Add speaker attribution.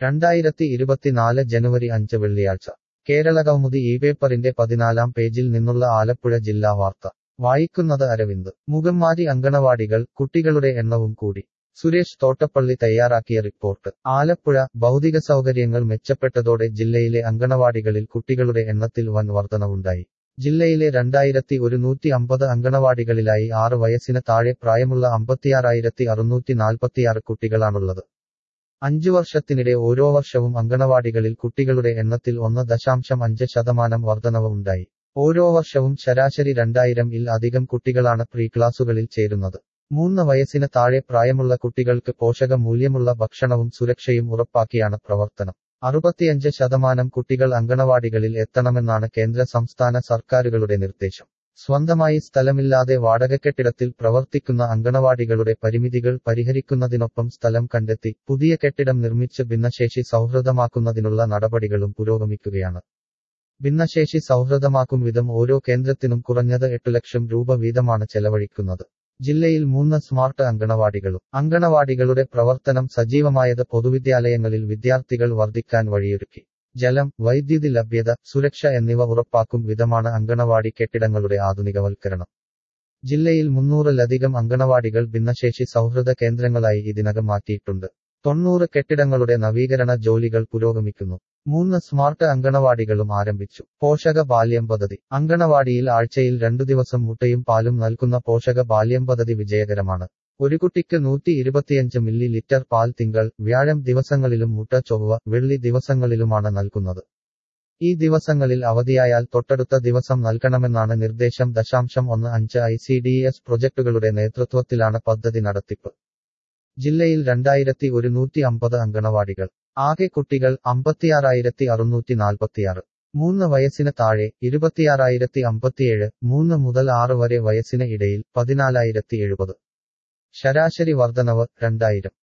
Speaker 1: രണ്ടായിരത്തി ഇരുപത്തിനാല് ജനുവരി അഞ്ച് വെള്ളിയാഴ്ച കേരളകൗമുദി ഈ പേപ്പറിന്റെ പതിനാലാം പേജിൽ നിന്നുള്ള ആലപ്പുഴ ജില്ലാ വാർത്ത വായിക്കുന്നത് അരവിന്ദ് മുഖംമാരി അങ്കണവാടികൾ കുട്ടികളുടെ എണ്ണവും കൂടി സുരേഷ് തോട്ടപ്പള്ളി തയ്യാറാക്കിയ റിപ്പോർട്ട് ആലപ്പുഴ ഭൗതിക സൗകര്യങ്ങൾ മെച്ചപ്പെട്ടതോടെ ജില്ലയിലെ അങ്കണവാടികളിൽ കുട്ടികളുടെ എണ്ണത്തിൽ വൻ വർധനവുണ്ടായി ജില്ലയിലെ രണ്ടായിരത്തി ഒരുന്നൂറ്റി അമ്പത് അങ്കണവാടികളിലായി ആറ് വയസ്സിന് താഴെ പ്രായമുള്ള അമ്പത്തിയാറായിരത്തി അറുന്നൂറ്റി നാൽപ്പത്തിയാറ് കുട്ടികളാണുള്ളത് അഞ്ചു വർഷത്തിനിടെ ഓരോ വർഷവും അങ്കണവാടികളിൽ കുട്ടികളുടെ എണ്ണത്തിൽ ഒന്ന് ദശാംശം അഞ്ച് ശതമാനം വർധനവ് ഉണ്ടായി ഓരോ വർഷവും ശരാശരി രണ്ടായിരം ഇൽ അധികം കുട്ടികളാണ് പ്രീ ക്ലാസുകളിൽ ചേരുന്നത് മൂന്ന് വയസ്സിന് താഴെ പ്രായമുള്ള കുട്ടികൾക്ക് പോഷക മൂല്യമുള്ള ഭക്ഷണവും സുരക്ഷയും ഉറപ്പാക്കിയാണ് പ്രവർത്തനം അറുപത്തിയഞ്ച് ശതമാനം കുട്ടികൾ അങ്കണവാടികളിൽ എത്തണമെന്നാണ് കേന്ദ്ര സംസ്ഥാന സർക്കാരുകളുടെ നിർദ്ദേശം സ്വന്തമായി സ്ഥലമില്ലാതെ വാടകക്കെട്ടിടത്തിൽ പ്രവർത്തിക്കുന്ന അങ്കണവാടികളുടെ പരിമിതികൾ പരിഹരിക്കുന്നതിനൊപ്പം സ്ഥലം കണ്ടെത്തി പുതിയ കെട്ടിടം നിർമ്മിച്ച് ഭിന്നശേഷി സൗഹൃദമാക്കുന്നതിനുള്ള നടപടികളും പുരോഗമിക്കുകയാണ് ഭിന്നശേഷി സൗഹൃദമാക്കും വിധം ഓരോ കേന്ദ്രത്തിനും കുറഞ്ഞത് എട്ട് ലക്ഷം രൂപ വീതമാണ് ചെലവഴിക്കുന്നത് ജില്ലയിൽ മൂന്ന് സ്മാർട്ട് അങ്കണവാടികളും അങ്കണവാടികളുടെ പ്രവർത്തനം സജീവമായത് പൊതുവിദ്യാലയങ്ങളിൽ വിദ്യാർത്ഥികൾ വർദ്ധിക്കാൻ വഴിയൊരുക്കി ജലം വൈദ്യുതി ലഭ്യത സുരക്ഷ എന്നിവ ഉറപ്പാക്കും വിധമാണ് അങ്കണവാടി കെട്ടിടങ്ങളുടെ ആധുനികവൽക്കരണം ജില്ലയിൽ മുന്നൂറിലധികം അങ്കണവാടികൾ ഭിന്നശേഷി സൗഹൃദ കേന്ദ്രങ്ങളായി ഇതിനകം മാറ്റിയിട്ടുണ്ട് തൊണ്ണൂറ് കെട്ടിടങ്ങളുടെ നവീകരണ ജോലികൾ പുരോഗമിക്കുന്നു മൂന്ന് സ്മാർട്ട് അങ്കണവാടികളും ആരംഭിച്ചു പോഷക ബാല്യം പദ്ധതി അങ്കണവാടിയിൽ ആഴ്ചയിൽ രണ്ടു ദിവസം മുട്ടയും പാലും നൽകുന്ന പോഷക ബാല്യം പദ്ധതി വിജയകരമാണ് ഒരു കുട്ടിക്ക് നൂറ്റി ഇരുപത്തിയഞ്ച് മില്ലി ലിറ്റർ പാൽ തിങ്കൾ വ്യാഴം ദിവസങ്ങളിലും മുട്ട ചൊവ്വ വെള്ളി ദിവസങ്ങളിലുമാണ് നൽകുന്നത് ഈ ദിവസങ്ങളിൽ അവധിയായാൽ തൊട്ടടുത്ത ദിവസം നൽകണമെന്നാണ് നിർദ്ദേശം ദശാംശം ഒന്ന് അഞ്ച് ഐ സി ഡി എസ് പ്രൊജക്ടുകളുടെ നേതൃത്വത്തിലാണ് പദ്ധതി നടത്തിപ്പ് ജില്ലയിൽ രണ്ടായിരത്തി ഒരുന്നൂറ്റി അമ്പത് അങ്കണവാടികൾ ആകെ കുട്ടികൾ അമ്പത്തിയാറായിരത്തി അറുന്നൂറ്റി നാൽപ്പത്തിയാറ് മൂന്ന് വയസ്സിന് താഴെ ഇരുപത്തിയാറായിരത്തി അമ്പത്തിയേഴ് മൂന്ന് മുതൽ ആറ് വരെ വയസ്സിന് ഇടയിൽ പതിനാലായിരത്തി എഴുപത് ശരാശരി വർധനവ് രണ്ടായിരം